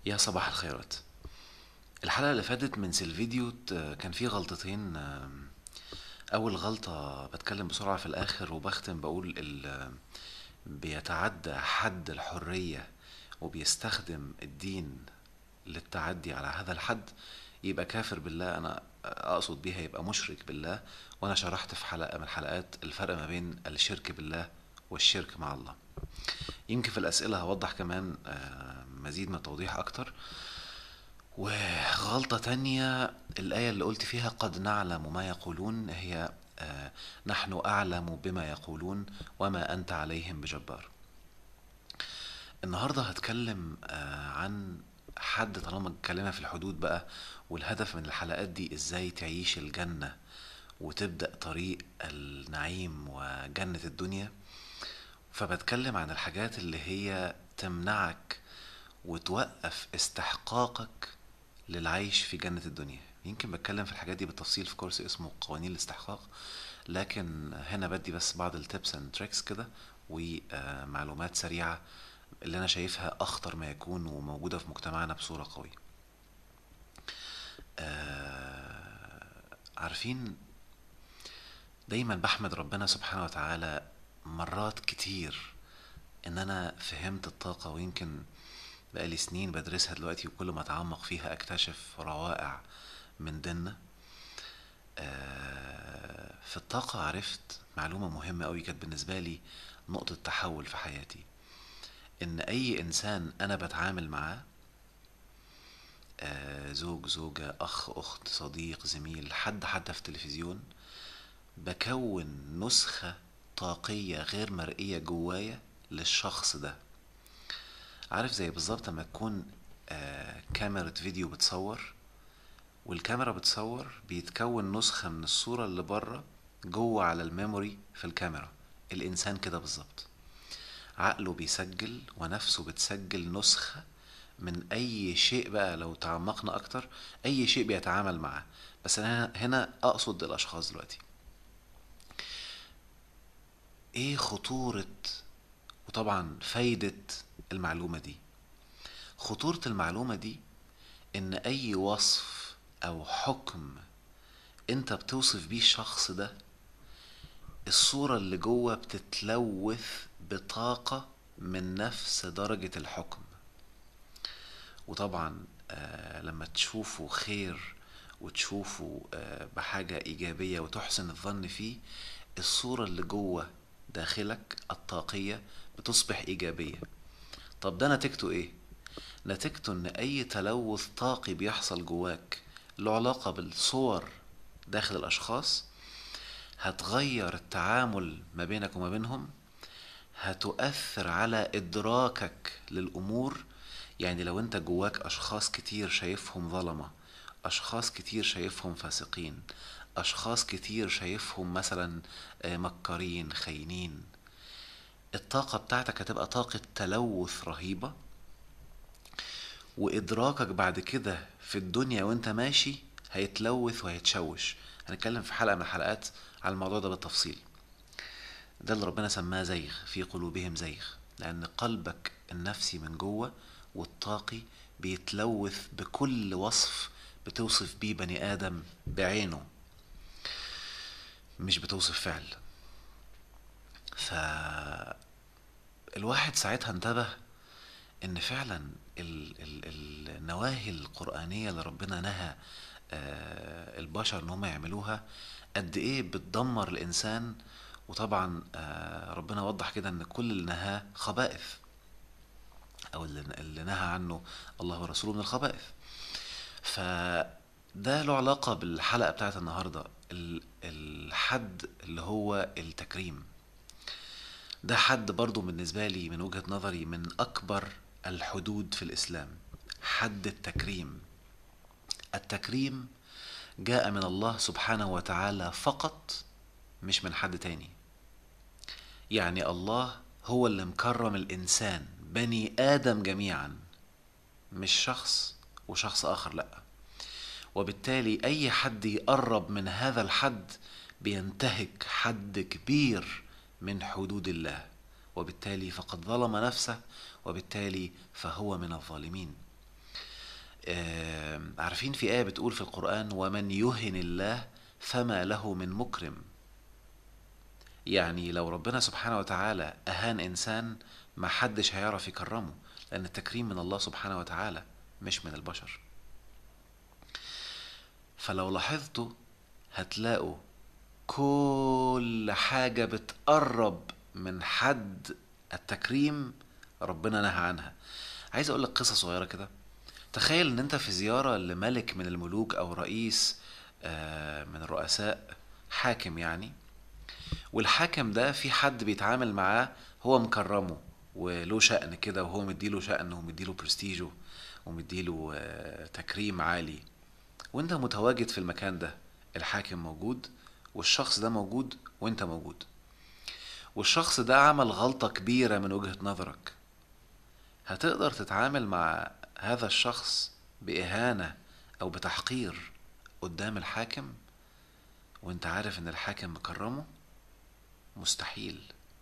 يا صباح الخيرات الحلقة اللي فاتت من سيلفيديو ت- كان في غلطتين آم، أول غلطة بتكلم بسرعة في الآخر وبختم بقول ال بيتعدى حد الحرية وبيستخدم الدين للتعدي على هذا الحد يبقى كافر بالله أنا أقصد بيها يبقى مشرك بالله وأنا شرحت في حلقة من الحلقات الفرق ما بين الشرك بالله والشرك مع الله يمكن في الأسئلة هوضح كمان آه، مزيد من التوضيح أكتر وغلطة تانية الآية اللي قلت فيها قد نعلم ما يقولون هي آه، نحن أعلم بما يقولون وما أنت عليهم بجبار النهاردة هتكلم آه، عن حد طالما اتكلمنا في الحدود بقى والهدف من الحلقات دي ازاي تعيش الجنة وتبدأ طريق النعيم وجنة الدنيا فبتكلم عن الحاجات اللي هي تمنعك وتوقف استحقاقك للعيش في جنة الدنيا يمكن بتكلم في الحاجات دي بالتفصيل في كورس اسمه قوانين الاستحقاق لكن هنا بدي بس بعض التبس اند تريكس كده ومعلومات سريعة اللي انا شايفها اخطر ما يكون وموجودة في مجتمعنا بصورة قوية آه، عارفين دايما بحمد ربنا سبحانه وتعالى مرات كتير ان انا فهمت الطاقة ويمكن بقالي سنين بدرسها دلوقتي وكل ما اتعمق فيها اكتشف روائع من ديننا آه، في الطاقة عرفت معلومة مهمة قوي كانت بالنسبة لي نقطة تحول في حياتي ان اي انسان انا بتعامل معاه آه، زوج زوجة اخ اخت صديق زميل حد حتى في التلفزيون بكون نسخة طاقية غير مرئية جوايا للشخص ده عارف زي بالظبط لما تكون آه، كاميرا فيديو بتصور والكاميرا بتصور بيتكون نسخة من الصورة اللي بره جوه على الميموري في الكاميرا الإنسان كده بالظبط عقله بيسجل ونفسه بتسجل نسخة من أي شيء بقى لو تعمقنا أكتر أي شيء بيتعامل معاه بس أنا هنا أقصد الأشخاص دلوقتي إيه خطورة وطبعا فايدة المعلومة دي خطورة المعلومة دي إن أي وصف أو حكم أنت بتوصف بيه الشخص ده الصورة اللي جوه بتتلوث بطاقة من نفس درجة الحكم وطبعا آه لما تشوفه خير وتشوفه آه بحاجة إيجابية وتحسن الظن فيه الصورة اللي جوه داخلك الطاقية بتصبح إيجابية طب ده نتيجته إيه؟ نتيجته إن أي تلوث طاقي بيحصل جواك له علاقة بالصور داخل الأشخاص هتغير التعامل ما بينك وما بينهم هتؤثر على إدراكك للأمور يعني لو أنت جواك أشخاص كتير شايفهم ظلمة أشخاص كتير شايفهم فاسقين أشخاص كتير شايفهم مثلا آه، مكارين خاينين الطاقة بتاعتك هتبقى طاقة تلوث رهيبة وإدراكك بعد كده في الدنيا وانت ماشي هيتلوث وهيتشوش هنتكلم في حلقة من الحلقات على الموضوع ده بالتفصيل ده اللي ربنا سماه زيغ في قلوبهم زيغ لأن قلبك النفسي من جوه والطاقي بيتلوث بكل وصف بتوصف بيه بني آدم بعينه مش بتوصف فعل فالواحد ساعتها انتبه ان فعلا ال ال النواهي القرآنية اللي ربنا نهى آه، البشر ان هم يعملوها قد ايه بتدمر الانسان وطبعا آه، ربنا وضح كده ان كل اللي نهاه خبائث او اللي اللي نهى عنه الله ورسوله من الخبائث فده له علاقة بالحلقة بتاعت النهاردة ال- الحد اللي هو التكريم ده حد برضو بالنسبة لي من وجهة نظري من أكبر الحدود في الإسلام حد التكريم التكريم جاء من الله سبحانه وتعالى فقط مش من حد تاني يعني الله هو اللي مكرم الإنسان بني آدم جميعا مش شخص وشخص آخر لأ وبالتالي أي حد يقرب من هذا الحد بينتهك حد كبير من حدود الله وبالتالي فقد ظلم نفسه وبالتالي فهو من الظالمين آم، عارفين في آية بتقول في القرآن ومن يهن الله فما له من مكرم يعني لو ربنا سبحانه وتعالى أهان إنسان ما حدش هيعرف يكرمه لأن التكريم من الله سبحانه وتعالى مش من البشر فلو لاحظتوا هتلاقوا كل حاجة بتقرب من حد التكريم ربنا نهى عنها عايز اقول لك قصة صغيرة كده تخيل ان انت في زيارة لملك من الملوك او رئيس آه، من الرؤساء حاكم يعني والحاكم ده في حد بيتعامل معاه هو مكرمه وله شأن كده وهو مديله شأن ومديله برستيجه ومديله آه، تكريم عالي وانت متواجد في المكان ده الحاكم موجود والشخص ده موجود وانت موجود والشخص ده عمل غلطة كبيرة من وجهة نظرك هتقدر تتعامل مع هذا الشخص بإهانة أو بتحقير قدام الحاكم وانت عارف ان الحاكم مكرمه مستحيل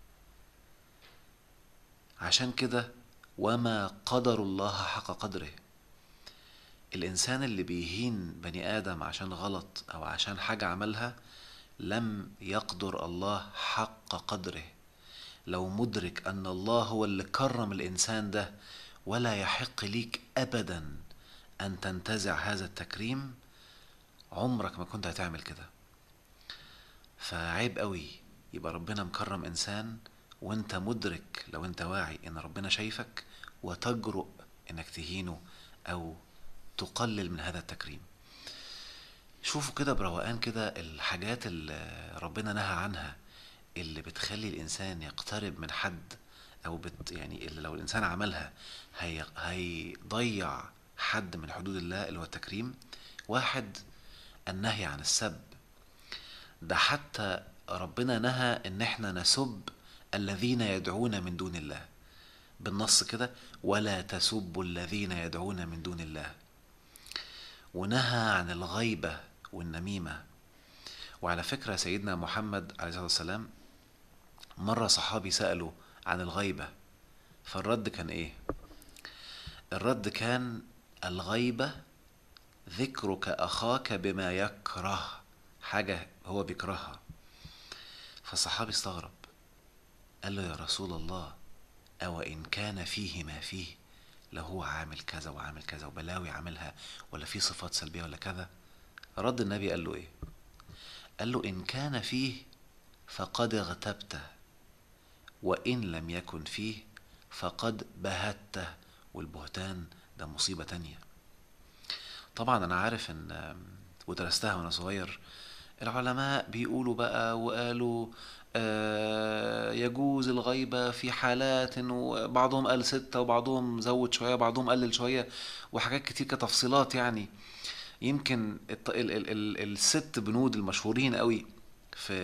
عشان كده وما قدر الله حق قدره الإنسان اللي بيهين بني آدم عشان غلط أو عشان حاجة عملها لم يقدر الله حق قدره لو مدرك أن الله هو اللي كرم الإنسان ده ولا يحق ليك أبدا أن تنتزع هذا التكريم عمرك ما كنت هتعمل كده فعيب قوي يبقى ربنا مكرم إنسان وانت مدرك لو انت واعي ان ربنا شايفك وتجرؤ انك تهينه او تقلل من هذا التكريم شوفوا كده بروقان كده الحاجات اللي ربنا نهى عنها اللي بتخلي الانسان يقترب من حد او بت يعني اللي لو الانسان عملها هي هيضيع حد من حدود الله اللي هو التكريم واحد النهي عن السب ده حتى ربنا نهى ان احنا نسب الذين يدعون من دون الله بالنص كده ولا تسبوا الذين يدعون من دون الله ونهى عن الغيبة والنميمة وعلى فكرة سيدنا محمد عليه الصلاة والسلام مرة صحابي سألوا عن الغيبة فالرد كان ايه الرد كان الغيبة ذكرك أخاك بما يكره حاجة هو بيكرهها فالصحابي استغرب قال له يا رسول الله أو إن كان فيه ما فيه لو هو عامل كذا وعامل كذا وبلاوي عاملها ولا في صفات سلبية ولا كذا رد النبي قال له إيه قال له إن كان فيه فقد اغتبته وإن لم يكن فيه فقد بهته والبهتان ده مصيبة تانية طبعا أنا عارف إن ودرستها وأنا صغير العلماء بيقولوا بقى وقالوا آه، يجوز الغيبة في حالات وبعضهم قال ستة وبعضهم زود شوية بعضهم قلل شوية وحاجات كتير كتفصيلات يعني يمكن الت- ال ال ال الست بنود المشهورين قوي في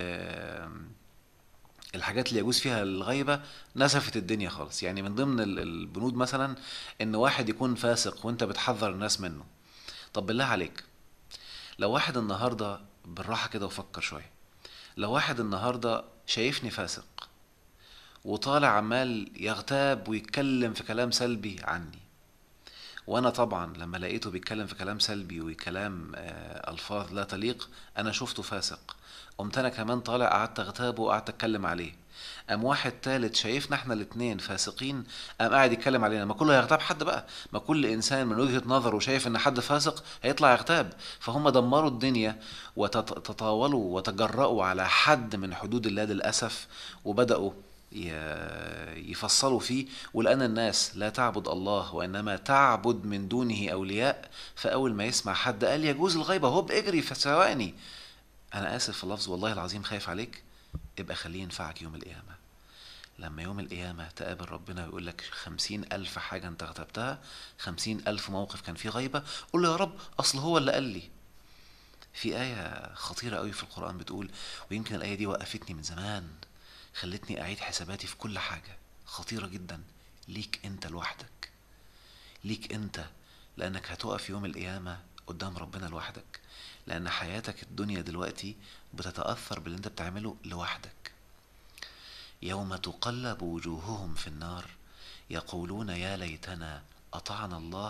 الحاجات اللي يجوز فيها الغيبة نسفت الدنيا خالص يعني من ضمن ال- البنود مثلا ان واحد يكون فاسق وانت بتحذر الناس منه طب بالله عليك لو واحد النهاردة بالراحة كده وفكر شوية لو واحد النهاردة شايفني فاسق وطالع عمال يغتاب ويتكلم في كلام سلبي عني وانا طبعا لما لقيته بيتكلم في كلام سلبي وكلام آه، الفاظ لا تليق انا شفته فاسق قمت انا كمان طالع قعدت اغتابه وقعدت اتكلم عليه قام واحد تالت شايفنا احنا الاتنين فاسقين قام قاعد يتكلم علينا ما كله هيغتاب حد بقى ما كل انسان من وجهة نظره شايف ان حد فاسق هيطلع يغتاب فهم دمروا الدنيا وتطاولوا وتجرأوا على حد من حدود الله للأسف وبدأوا ي- يفصلوا فيه ولأن الناس لا تعبد الله وإنما تعبد من دونه أولياء فأول ما يسمع حد قال يجوز الغيبة هو بيجري في ثواني أنا آسف في اللفظ والله العظيم خايف عليك ابقى خليه ينفعك يوم القيامة لما يوم القيامة تقابل ربنا ويقول لك خمسين ألف حاجة أنت اغتبتها خمسين ألف موقف كان فيه غيبة قول له يا رب أصل هو اللي قال لي في آية خطيرة قوي في القرآن بتقول ويمكن الآية دي وقفتني من زمان خلتني أعيد حساباتي في كل حاجة خطيرة جدا ليك أنت لوحدك ليك أنت لأنك هتقف يوم القيامة قدام ربنا لوحدك لأن حياتك الدنيا دلوقتي بتتأثر باللي أنت بتعمله لوحدك يوم تقلب وجوههم في النار يقولون يا ليتنا أطعنا الله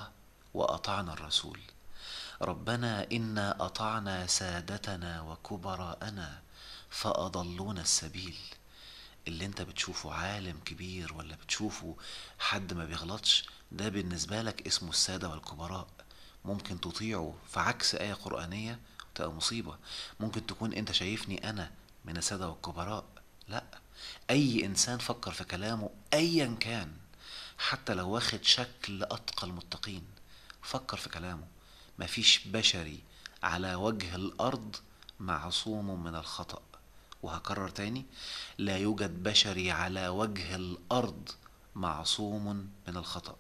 وأطعنا الرسول ربنا إنا أطعنا سادتنا وكبراءنا فأضلونا السبيل اللي انت بتشوفه عالم كبير ولا بتشوفه حد ما بيغلطش ده بالنسبة لك اسمه السادة والكبراء ممكن تطيعه في عكس آية قرآنية وتبقى مصيبة ممكن تكون انت شايفني أنا من السادة والكبراء لا أي إنسان فكر في كلامه أيا كان حتى لو واخد شكل أتقى المتقين فكر في كلامه مفيش بشري على وجه الأرض معصوم من الخطأ وهكرر تاني لا يوجد بشري على وجه الأرض معصوم من الخطأ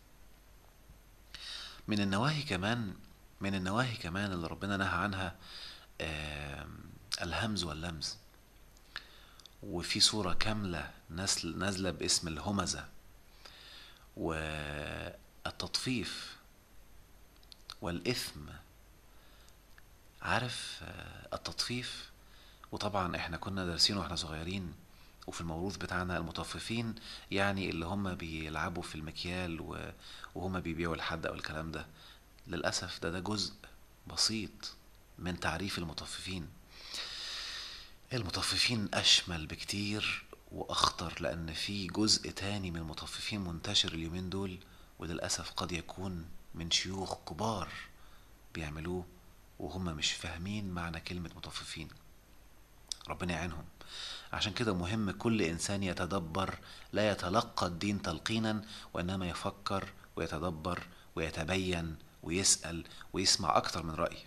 من النواهي كمان من النواهي كمان اللي ربنا نهى عنها آم، الهمز واللمز وفي صورة كاملة نازل- نازلة باسم الهمزة والتطفيف والإثم عارف آه، التطفيف وطبعا احنا كنا دارسينه واحنا صغيرين وفي الموروث بتاعنا المطففين يعني اللي هم بيلعبوا في المكيال و- وهم بيبيعوا لحد او الكلام ده للأسف ده ده جزء بسيط من تعريف المطففين المطففين أشمل بكتير وأخطر لأن في جزء تاني من المطففين منتشر اليومين دول وللأسف قد يكون من شيوخ كبار بيعملوه وهم مش فاهمين معنى كلمة مطففين ربنا يعينهم عشان كده مهم كل إنسان يتدبر لا يتلقى الدين تلقينا وإنما يفكر ويتدبر ويتبين ويسأل ويسمع أكتر من رأي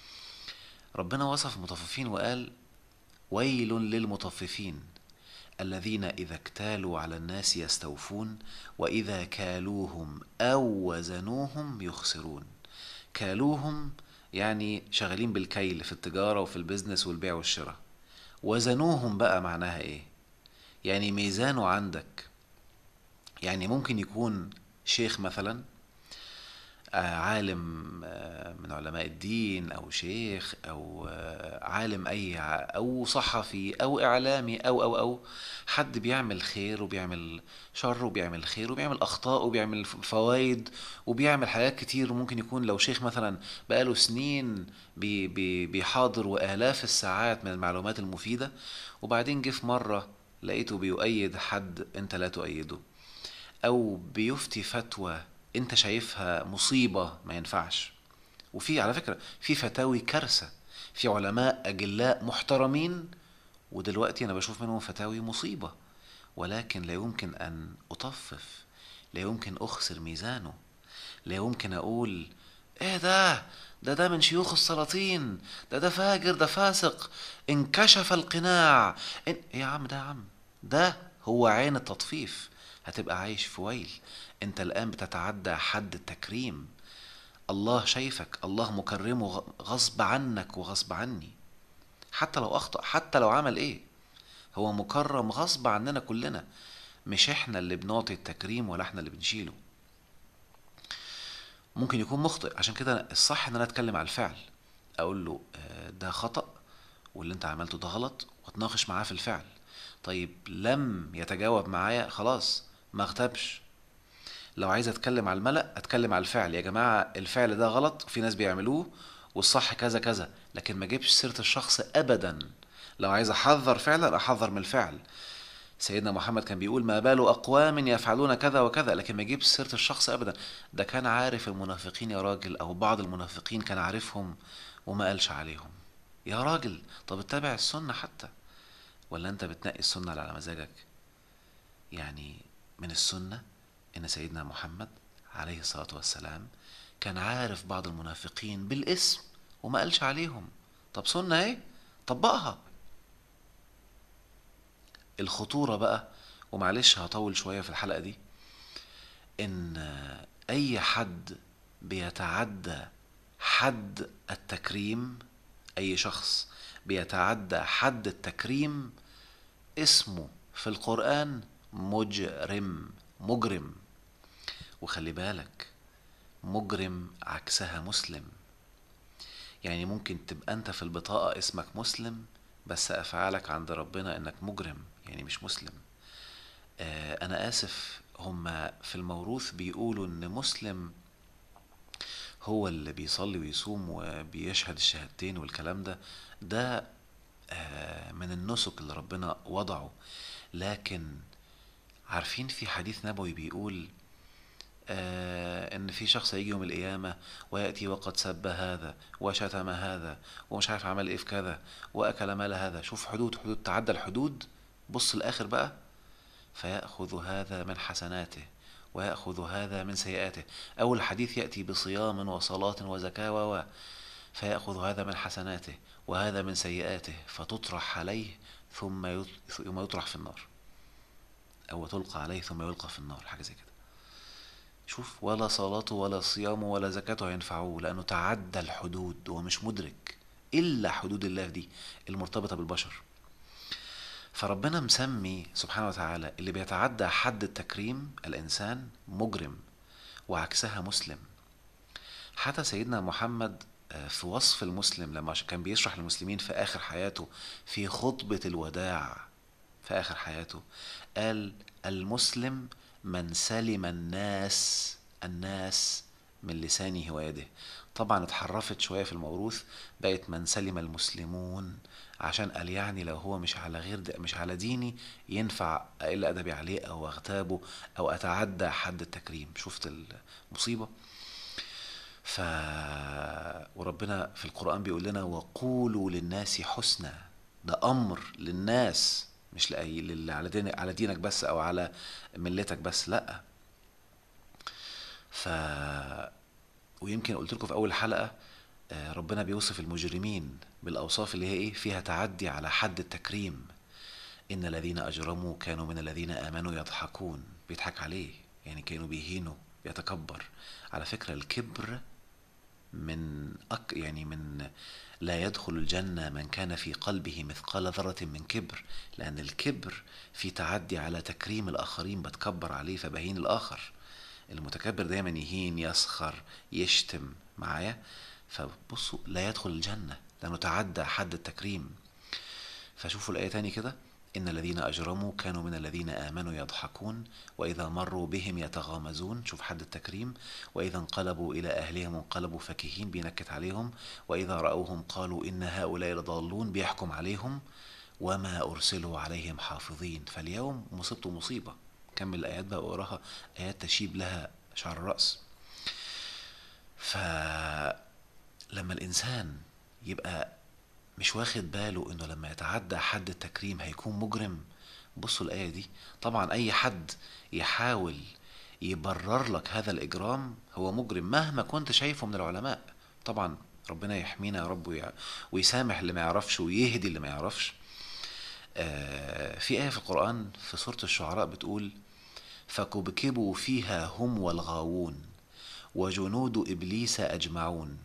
ربنا وصف المطففين وقال ويل للمطففين الذين إذا اكتالوا على الناس يستوفون وإذا كالوهم أو وزنوهم يخسرون كالوهم يعني شغالين بالكيل في التجارة وفي البيزنس والبيع والشراء وزنوهم بقى معناها ايه يعني ميزانه عندك يعني ممكن يكون شيخ مثلا آه، عالم آه، من علماء الدين او شيخ او آه، عالم اي ع- او صحفي او اعلامي او او او حد بيعمل خير وبيعمل شر وبيعمل خير وبيعمل اخطاء وبيعمل فوائد وبيعمل حاجات كتير وممكن يكون لو شيخ مثلا بقاله سنين بي بي بيحاضر والاف الساعات من المعلومات المفيدة وبعدين جه في مرة لقيته بيؤيد حد انت لا تؤيده او بيفتي فتوى انت شايفها مصيبة ما ينفعش وفي على فكرة في فتاوي كارثة في علماء أجلاء محترمين ودلوقتي أنا بشوف منهم فتاوي مصيبة ولكن لا يمكن أن أطفف لا يمكن أخسر ميزانه لا يمكن أقول إيه ده ده ده من شيوخ السلاطين ده ده فاجر ده فاسق انكشف القناع إن... يا عم ده يا عم ده هو عين التطفيف هتبقى عايش في ويل انت الآن بتتعدى حد التكريم الله شايفك الله مكرمه غ- غصب عنك وغصب عني حتى لو أخطأ حتى لو عمل إيه هو مكرم غصب عننا كلنا مش احنا اللي بنعطي التكريم ولا احنا اللي بنشيله ممكن يكون مخطئ عشان كده الصح ان انا اتكلم على الفعل اقول له آه، ده خطأ واللي انت عملته ده غلط واتناقش معاه في الفعل طيب لم يتجاوب معايا خلاص ما اغتابش لو عايز اتكلم على الملأ اتكلم على الفعل يا جماعة الفعل ده غلط وفي ناس بيعملوه والصح كذا كذا لكن ما اجيبش سيرة الشخص ابدا لو عايز احذر فعلا احذر من الفعل سيدنا محمد كان بيقول ما بال اقوام يفعلون كذا وكذا لكن ما يجيبش سيرة الشخص ابدا ده كان عارف المنافقين يا راجل او بعض المنافقين كان عارفهم وما قالش عليهم يا راجل طب اتبع السنة حتى ولا انت بتنقي السنة اللي على مزاجك يعني من السنة ان سيدنا محمد عليه الصلاة والسلام كان عارف بعض المنافقين بالاسم وما قالش عليهم طب سنة ايه طبقها الخطورة بقى ومعلش هطول شوية في الحلقة دي ان اي حد بيتعدى حد التكريم اي شخص بيتعدى حد التكريم اسمه في القرآن مجرم مجرم وخلي بالك مجرم عكسها مسلم يعني ممكن تبقى انت في البطاقة اسمك مسلم بس افعالك عند ربنا انك مجرم يعني مش مسلم آه انا اسف هما في الموروث بيقولوا ان مسلم هو اللي بيصلي ويصوم وبيشهد الشهادتين والكلام ده ده آه، من النسك اللي ربنا وضعه لكن عارفين في حديث نبوي بيقول آه ان في شخص هيجي يوم القيامه وياتي وقد سب هذا وشتم هذا ومش عارف عمل ايه في كذا واكل مال هذا شوف حدود حدود تعدى الحدود بص الاخر بقى فياخذ هذا من حسناته وياخذ هذا من سيئاته اول حديث ياتي بصيام وصلاه وزكاه و فياخذ هذا من حسناته وهذا من سيئاته فتطرح عليه ثم ثم يطرح في النار او تلقى عليه ثم يلقى في النار حاجه زي كده شوف ولا صلاته ولا صيامه ولا زكاته هينفعوه لأنه تعدى الحدود هو مش مدرك إلا حدود الله دي المرتبطة بالبشر فربنا مسمي سبحانه وتعالى اللي بيتعدى حد التكريم الإنسان مجرم وعكسها مسلم حتى سيدنا محمد في وصف المسلم لما كان بيشرح للمسلمين في آخر حياته في خطبة الوداع في آخر حياته قال المسلم من سلم الناس الناس من لسانه ويده طبعا اتحرفت شوية في الموروث بقت من سلم المسلمون عشان قال يعني لو هو مش على غير مش على ديني ينفع اقل ادبي عليه او اغتابه او اتعدى حد التكريم شفت المصيبه ف وربنا في القران بيقول لنا وقولوا للناس حسنا ده امر للناس مش لأي للي على دينك على دينك بس او على ملتك بس لا ف ويمكن قلت لكم في اول حلقه ربنا بيوصف المجرمين بالاوصاف اللي هي ايه فيها تعدي على حد التكريم ان الذين اجرموا كانوا من الذين امنوا يضحكون بيضحك عليه يعني كانوا بيهينوا بيتكبر على فكره الكبر من أك يعني من لا يدخل الجنة من كان في قلبه مثقال ذرة من كبر لأن الكبر في تعدي على تكريم الآخرين بتكبر عليه فبهين الآخر المتكبر دايما يهين يسخر يشتم معايا فبصوا لا يدخل الجنة لأنه تعدى حد التكريم فشوفوا الآية تاني كده إن الذين أجرموا كانوا من الذين آمنوا يضحكون وإذا مروا بهم يتغامزون شوف حد التكريم وإذا انقلبوا إلى أهلهم انقلبوا فكهين بينكت عليهم وإذا رأوهم قالوا إن هؤلاء لضالون بيحكم عليهم وما أرسلوا عليهم حافظين فاليوم مصيبته مصيبة كمل الآيات بقى وراها آيات تشيب لها شعر الرأس فلما الإنسان يبقى مش واخد باله انه لما يتعدى حد التكريم هيكون مجرم بصوا الآية دي طبعا أي حد يحاول يبرر لك هذا الإجرام هو مجرم مهما كنت شايفه من العلماء طبعا ربنا يحمينا يا رب ويسامح اللي ما يعرفش ويهدي اللي ما يعرفش آه في آية في القرآن في سورة الشعراء بتقول فكبكبوا فيها هم والغاوون وجنود إبليس أجمعون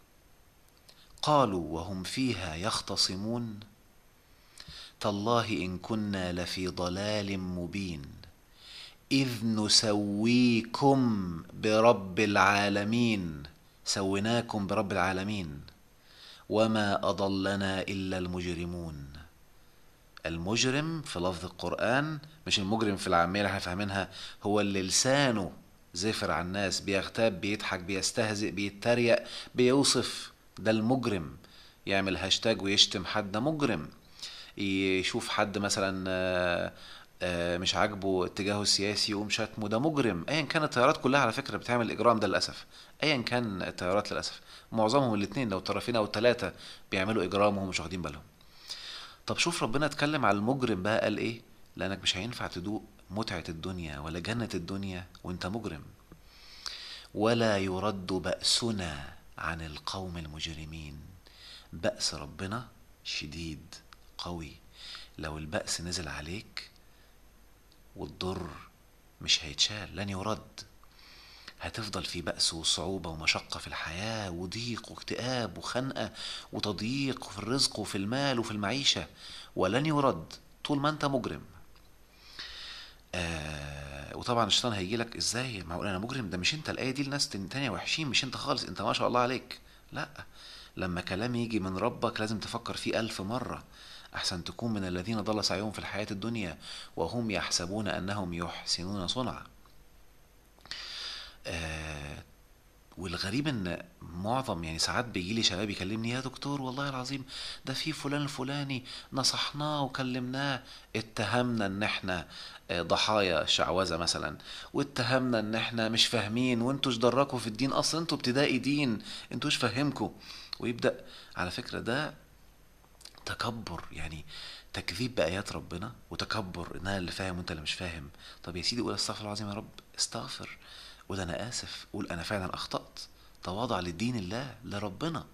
قالوا وهم فيها يختصمون تالله ان كنا لفي ضلال مبين اذ نسويكم برب العالمين سويناكم برب العالمين وما اضلنا الا المجرمون المجرم في لفظ القران مش المجرم في العاميه اللي احنا فاهمينها هو اللي لسانه زفر على الناس بيغتاب بيضحك بيستهزئ بيتريق بيوصف ده المجرم يعمل هاشتاج ويشتم حد ده مجرم يشوف حد مثلا مش عاجبه اتجاهه السياسي يقوم شتمه ده مجرم ايا كان التيارات كلها على فكره بتعمل الاجرام ده للاسف ايا كان التيارات للاسف معظمهم الاثنين لو طرفين او ثلاثه بيعملوا اجرام وهم مش واخدين بالهم طب شوف ربنا اتكلم على المجرم بقى قال ايه لانك مش هينفع تدوق متعه الدنيا ولا جنه الدنيا وانت مجرم ولا يرد بأسنا عن القوم المجرمين بأس ربنا شديد قوي لو البأس نزل عليك والضر مش هيتشال لن يرد هتفضل في بأس وصعوبة ومشقة في الحياة وضيق واكتئاب وخنقة وتضييق في الرزق وفي المال وفي المعيشة ولن يرد طول ما انت مجرم آه وطبعا الشيطان هيجي لك ازاي معقول انا مجرم ده مش انت الايه دي لناس تانية وحشين مش انت خالص انت ما شاء الله عليك لا لما كلام يجي من ربك لازم تفكر فيه ألف مرة أحسن تكون من الذين ضل سعيهم في الحياة الدنيا وهم يحسبون أنهم يحسنون صنعا آه والغريب ان معظم يعني ساعات بيجي لي شباب يكلمني يا دكتور والله العظيم ده في فلان الفلاني نصحناه وكلمناه اتهمنا ان احنا آه، ضحايا شعوذة مثلا واتهمنا ان احنا مش فاهمين وانتوا دراكوا في الدين اصلا انتوا ابتدائي دين انتوا ايش فهمكوا ويبدأ على فكرة ده تكبر يعني تكذيب بآيات ربنا وتكبر ان انا اللي فاهم وانت اللي مش فاهم طب يا سيدي قول استغفر الله العظيم يا رب استغفر قول انا اسف قول انا فعلا اخطأت تواضع لدين الله لربنا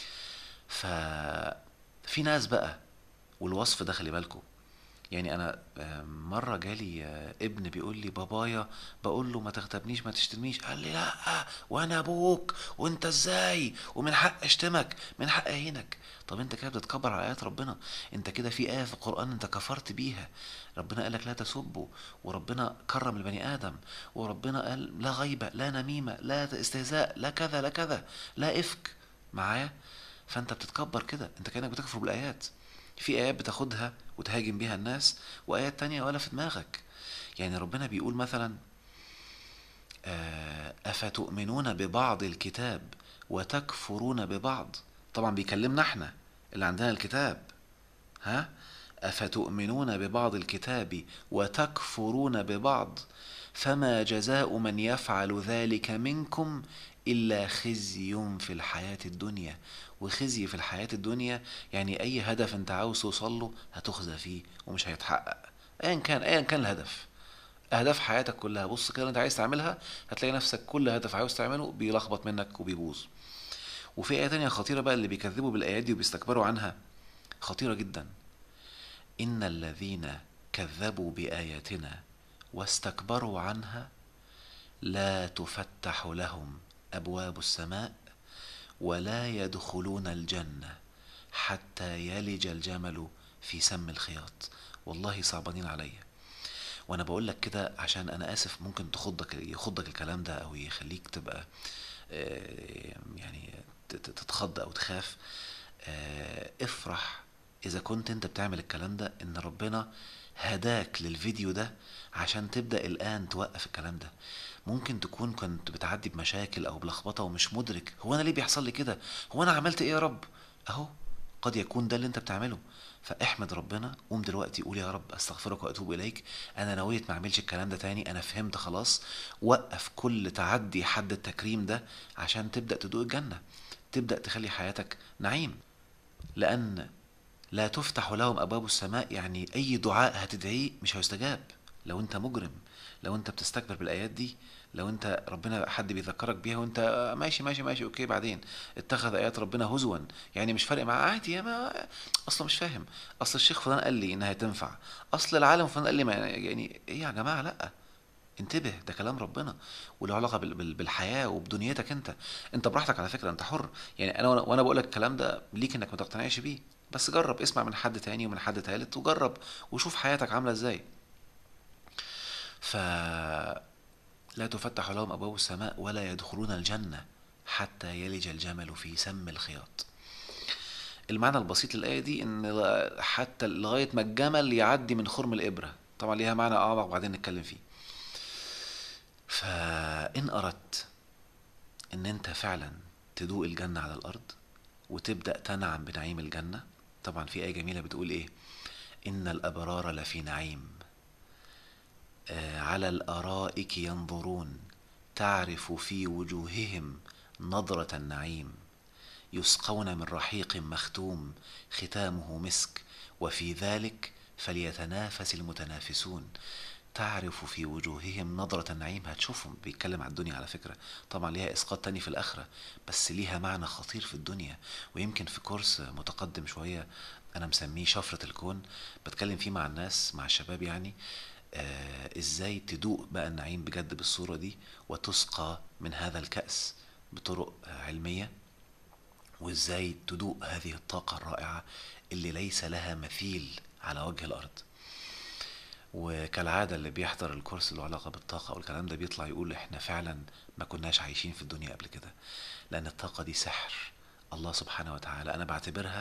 ففي ناس بقى والوصف ده خلي بالكم يعني انا آه، مره جالي آه، ابن بيقول لي بابايا بقول له ما تغتابنيش ما تشتمنيش قال لي لا وانا ابوك وانت ازاي ومن حق اشتمك من حق اهينك طب انت كده بتتكبر على ايات ربنا انت كده في ايه في القران انت كفرت بيها ربنا قال لك لا تسبوا وربنا كرم البني ادم وربنا قال لا غيبه لا نميمه لا استهزاء لا كذا لا كذا لا افك معايا فانت بتتكبر كده انت كانك بتكفر بالايات في ايات بتاخدها وتهاجم بيها الناس وايات تانية ولا في دماغك يعني ربنا بيقول مثلا آه، افتؤمنون ببعض الكتاب وتكفرون ببعض طبعا بيكلمنا احنا اللي عندنا الكتاب ها افتؤمنون ببعض الكتاب وتكفرون ببعض فما جزاء من يفعل ذلك منكم الا خزي في الحياه الدنيا وخزي في الحياه الدنيا يعني اي هدف انت عاوز توصل له هتخزى فيه ومش هيتحقق ايا كان ايا كان الهدف اهداف حياتك كلها بص كده انت عايز تعملها هتلاقي نفسك كل هدف عاوز تعمله بيلخبط منك وبيبوظ وفي آية تانية خطيرة بقى اللي بيكذبوا بالآيات دي وبيستكبروا عنها خطيرة جدا إن الذين كذبوا بآياتنا واستكبروا عنها لا تفتح لهم أبواب السماء ولا يدخلون الجنة حتى يلج الجمل في سم الخياط والله صعبانين عليا وانا بقول لك كده عشان انا اسف ممكن تخضك يخضك الكلام ده او يخليك تبقى آه، يعني تتخض او تخاف آه، افرح اذا كنت انت بتعمل الكلام ده ان ربنا هداك للفيديو ده عشان تبدأ الآن توقف الكلام ده ممكن تكون كنت بتعدي بمشاكل أو بلخبطة ومش مدرك هو أنا ليه بيحصل لي كده هو أنا عملت إيه يا رب أهو قد يكون ده اللي أنت بتعمله فاحمد ربنا قوم دلوقتي قول يا رب استغفرك واتوب اليك انا نويت ما اعملش الكلام ده تاني انا فهمت خلاص وقف كل تعدي حد التكريم ده عشان تبدا تدوق الجنه تبدا تخلي حياتك نعيم لان لا تفتح لهم ابواب السماء يعني اي دعاء هتدعيه مش هيستجاب لو انت مجرم لو انت بتستكبر بالايات دي لو انت ربنا حد بيذكرك بيها وانت ماشي ماشي ماشي اوكي بعدين اتخذ ايات ربنا هزوا يعني مش فارق معاه عادي يا ما اصلا مش فاهم اصل الشيخ فلان قال لي انها تنفع اصل العالم فلان قال لي ما يعني ايه يا جماعه لا انتبه ده كلام ربنا وله علاقه بالحياه وبدنيتك انت انت براحتك على فكره انت حر يعني انا وانا بقول لك الكلام ده ليك انك ما تقتنعش بيه بس جرب اسمع من حد تاني ومن حد تالت وجرب وشوف حياتك عامله ازاي ف لا تفتح لهم ابواب السماء ولا يدخلون الجنه حتى يلج الجمل في سم الخياط المعنى البسيط للآية دي إن حتى لغاية ما الجمل يعدي من خرم الإبرة طبعا ليها معنى أعمق بعدين نتكلم فيه فإن أردت إن أنت فعلا تدوق الجنة على الأرض وتبدأ تنعم بنعيم الجنة طبعا في آية جميلة بتقول إيه إن الأبرار لفي نعيم آه على الأرائك ينظرون تعرف في وجوههم نظرة النعيم يسقون من رحيق مختوم ختامه مسك وفي ذلك فليتنافس المتنافسون تعرف في وجوههم نظرة النعيم هتشوفهم بيتكلم عن الدنيا على فكرة طبعا ليها إسقاط تاني في الآخرة بس ليها معنى خطير في الدنيا ويمكن في كورس متقدم شوية أنا مسميه شفرة الكون بتكلم فيه مع الناس مع الشباب يعني آه ازاي تدوق بقى النعيم بجد بالصورة دي وتسقى من هذا الكأس بطرق علمية وازاي تدوق هذه الطاقة الرائعة اللي ليس لها مثيل على وجه الأرض وكالعادة اللي بيحضر الكورس له علاقة بالطاقة والكلام ده بيطلع يقول احنا فعلا ما كناش عايشين في الدنيا قبل كده لأن الطاقة دي سحر الله سبحانه وتعالى أنا بعتبرها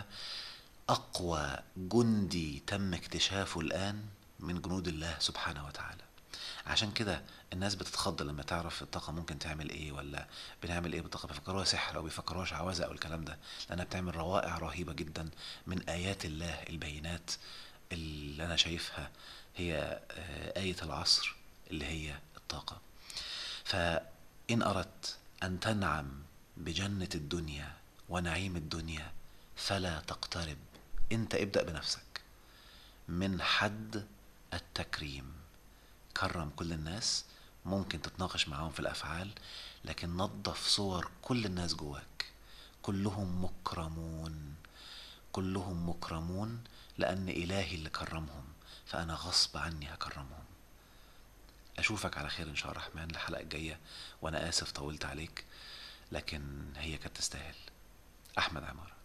أقوى جندي تم اكتشافه الآن من جنود الله سبحانه وتعالى عشان كده الناس بتتخض لما تعرف الطاقة ممكن تعمل ايه ولا بنعمل ايه بالطاقة بيفكروها سحر او بيفكروها شعوذة او الكلام ده لانها بتعمل روائع رهيبة جدا من ايات الله البينات اللي انا شايفها هي آه، آية العصر اللي هي الطاقة فإن أردت أن تنعم بجنة الدنيا ونعيم الدنيا فلا تقترب انت ابدأ بنفسك من حد التكريم كرم كل الناس ممكن تتناقش معاهم في الأفعال لكن نظف صور كل الناس جواك كلهم مكرمون كلهم مكرمون لأن إلهي اللي كرمهم فأنا غصب عني هكرمهم أشوفك على خير إن شاء الله الرحمن الحلقة الجاية وأنا آسف طولت عليك لكن هي كانت تستاهل أحمد عمارة